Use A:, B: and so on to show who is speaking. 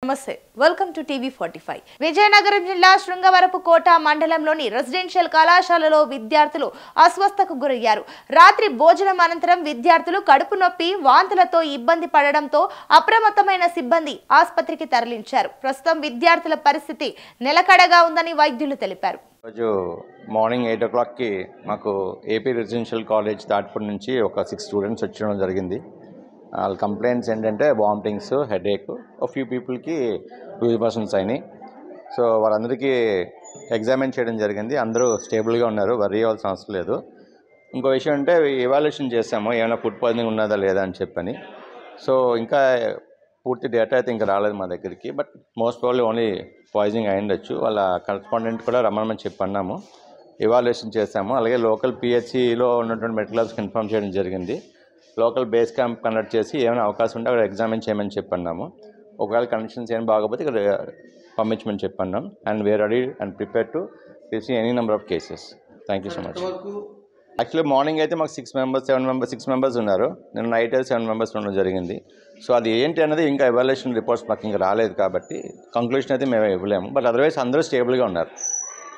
A: నమస్తే welcome to TV forty five Vizianagaram జిల్లా శృంగవరపు కోట మండలంలోని రెసిడెన్షియల్ కళాశాలలో విద్యార్థులు అస్వస్థకు గురయ్యారు రాత్రి భోజనం అనంతరం విద్యార్థులు కడుపు నొప్పి వాంతులతో ఇబ్బంది పడడంతో అప్రమత్తమైన సిబ్బంది ఆసుపత్రికి తరలించారు ప్రస్తుతం విద్యార్థుల పరిస్థితి నిలకడగా ఉందని వైద్యులు తెలిపారు
B: రోజు మార్నింగ్ ఎయిట్ ఓ క్లాక్కి మాకు ఏపీ రెసిడెన్షియల్ కాలేజ్ తాటిపూడి నుంచి ఒక సిక్స్ స్టూడెంట్స్ వచ్చడం జరిగింది వాళ్ళ కంప్లైంట్స్ ఏంటంటే వామిటింగ్స్ హెడేక్ ఒక ఫ్యూ పీపుల్కి లూజ్ పర్సన్స్ అయినాయి సో వాళ్ళందరికీ ఎగ్జామిన్ చేయడం జరిగింది అందరూ స్టేబుల్గా ఉన్నారు వరీ అవ్వాల్సిన అవసరం లేదు ఇంకో విషయం అంటే ఎవాల్యుయేషన్ చేసాము ఏమైనా ఫుడ్ పాయిజనింగ్ ఉన్నదా లేదా అని చెప్పని సో ఇంకా పూర్తి డేటా అయితే ఇంకా రాలేదు మా దగ్గరికి but most probably only poisoning అయ్యుండొచ్చు వాళ్ళ కరస్పాండెంట్ కూడా రమ్మని చెప్పి అన్నాము ఇవాల్యుయేషన్ చేసాము అలాగే లోకల్ పిహెచ్సిలో ఉన్నటువంటి మెడికల్ ఆఫీస్కి ఇన్ఫామ్ చేయడం జరిగింది లోకల్ బేస్ క్యాంప్ కండక్ట్ చేసి ఏమైనా అవకాశం ఉంటే అక్కడ ఎగ్జామిన్ చేయమని చెప్పన్నాము ఒకవేళ కండిషన్స్ ఏం బాగోకపోతే ఇక్కడ పంపించమని చెప్పన్నాం and were ready and prepare to receive any number of cases thank you so much actually morning అయితే మాకు six members seven members six members ఉన్నారు నేను నైట్ అయితే సెవెన్ మెంబర్స్ ఉండడం జరిగింది సో అది ఏంటి అనేది ఇంకా ఎవాల్యుయేషన్ రిపోర్ట్స్ మాకు ఇంకా రాలేదు కాబట్టి కంక్లూషన్ అయితే మేము ఇవ్వలేము బట్ అదర్వైజ్ అందరూ స్టేబుల్గా ఉన్నారు